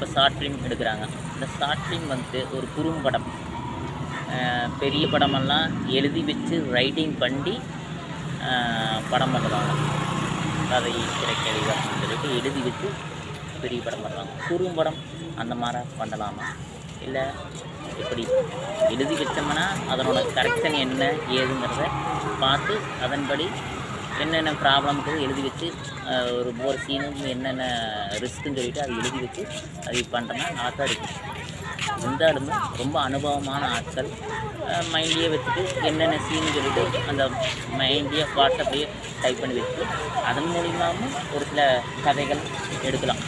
Short film எடுக்கிறாங்க இந்த short film வந்துட்டு ஒரு குறும்படம் அஹ் பெரிய படமெல்லாம் எழுதி வச்சு ரைட்டிங் பண்ணி அஹ் படம் பண்ணுவாங்க கதை திரைக்கதை அப்படின்னு சொல்லிட்டு எழுதி வச்சு பெரிய படம் பண்ணுவாங்க குறும்படம் அந்த மாதிரி பண்ணலாமா இல்லை எப்படி எழுதி வச்சோம்னா அதனோட கரெக்ஷன் என்ன ஏதுங்கிறத பார்த்து அதன்படி என்னென்ன ப்ராப்ளம்க்கு எழுதி வச்சு அஹ், ஒரு ஒவ்வொரு சீனுக்கு என்னென்ன ரிஸ்க்குன்னு சொல்லிட்டு அதை எழுதி வச்சு அது பண்ணுறோன்னா நல்லா தான் இருக்கும் இருந்தாலுமே ரொம்ப அனுபவமான ஆட்கள் மைண்ட்லேயே வச்சுட்டு என்னென்ன சீன் சொல்லிட்டு அந்த மைண்ட்லேயே வாட்ஸ்அப்லேயே டைப் பண்ணி வச்சுட்டு அதன் மூலியமாகவும் ஒரு சில கதைகள் எடுக்கலாம்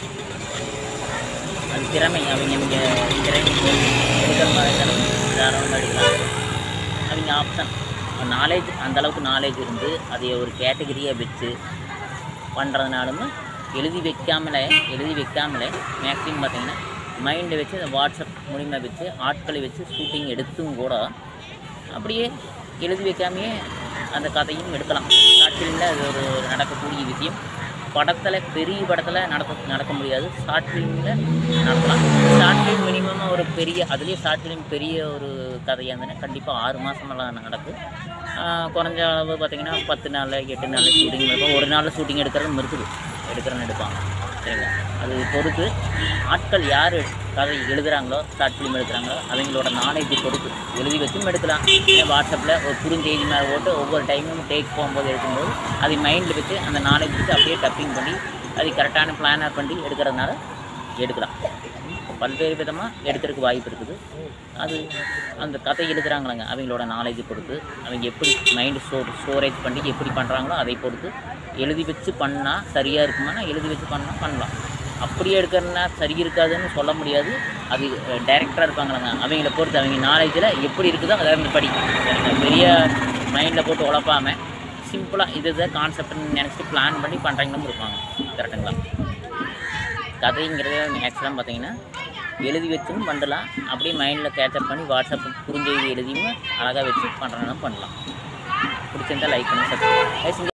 அது திறமை அவங்க நீங்கள் திறமை எடுக்கிற மாதிரி இருந்தாலும் தாராளமாக எடுக்கலாம் அவங்க ஆப்ஷன் நாலேஜ் அந்த அளவுக்கு நாலேஜ் இருந்து அதை ஒரு கேட்டகரியாக வச்சு பண்ணுறதுனாலும் எழுதி வைக்காமலே எழுதி வைக்காமலே மேக்ஸிமம் பார்த்தீங்கன்னா மைண்டை வச்சு அந்த வாட்ஸ்அப் மூலிமா வச்சு ஆட்களை வச்சு ஷூட்டிங் எடுத்தும் கூட அப்படியே எழுதி வைக்காமையே அந்த கதையும் எடுக்கலாம் ஷார்ட் ஃபிலிமில் அது ஒரு நடக்கக்கூடிய விஷயம் படத்தில் பெரிய படத்தில் நடக்க நடக்க முடியாது ஷார்ட் ஃபிலிமில் நடக்கலாம் ஷார்ட் ஃபிலிம் மினிமம் ஒரு பெரிய அதுலேயே ஷார்ட் ஃபிலிம் பெரிய ஒரு கதையாக இருந்ததுன்னா கண்டிப்பாக ஆறு மாதமெல்லாம் நடக்கும் ஆஹ் குறைஞ்ச அளவு பார்த்தீங்கன்னா பத்து நாள் எட்டு நாள் ஷூட்டிங் இருக்கும் ஒரு நாள் ஷூட்டிங் எடுக்கிறதும் இருக்குது எடுக்கிறன்னு எடுப்பாங்க சரிங்களா அது பொறுத்து ஆட்கள் யார் கதை எழுதுகிறாங்களோ ஷார்ட் ஃபிலிம் எடுக்கிறாங்களோ அவங்களோட நாலேஜை பொறுத்து எழுதி வச்சும் எடுக்கலாம் இல்லை வாட்ஸ்அப்பில் ஒரு குறுஞ்செய்தி மேலே போட்டு ஒவ்வொரு டைமும் டேக் போகும்போது எடுக்கும்போது அதை மைண்டில் வச்சு அந்த நாலேஜ் வச்சு அப்படியே டப்பிங் பண்ணி அது கரெக்டான பிளானர் பண்ணி எடுக்கிறதுனால எடுக்கலாம் பல்வேறு விதமாக எடுக்கிறதுக்கு வாய்ப்பு இருக்குது அது அந்த கதை எழுதுகிறாங்களங்க அவங்களோட நாலேஜை பொறுத்து அவங்க எப்படி மைண்டு ஸ்டோர் ஸ்டோரேஜ் பண்ணி எப்படி பண்ணுறாங்களோ அதை பொறுத்து எழுதி வச்சு பண்ணால் சரியாக இருக்குமானா எழுதி வச்சு பண்ணால் பண்ணலாம் அப்படியே எடுக்கிறதுனா சரி இருக்காதுன்னு சொல்ல முடியாது அது டைரக்டராக இருப்பாங்களங்க அவங்கள பொறுத்து அவங்க நாலேஜில் எப்படி இருக்குதோ அதை வந்து படி சரிங்களா? பெரிய மைண்டில் போட்டு உழப்பாமல் சிம்பிளாக இது இதை கான்செப்ட்னு நினச்சிட்டு பிளான் பண்ணி பண்ணுறவங்களும் இருப்பாங்க கரெக்டுங்களா கதைங்கிறதே மேக்ஸிமம் பார்த்தீங்கன்னா எழுதி வச்சும் பண்ணலாம் அப்படியே மைண்டில் கேட்சப் பண்ணி வாட்ஸ்அப் குறுஞ்செய்தி எழுதியும் அழகாக வச்சு பண்ணுறதுனா பண்ணலாம் பிடிச்சிருந்தா லைக் பண்ணி சப்ஸ்கிரைப்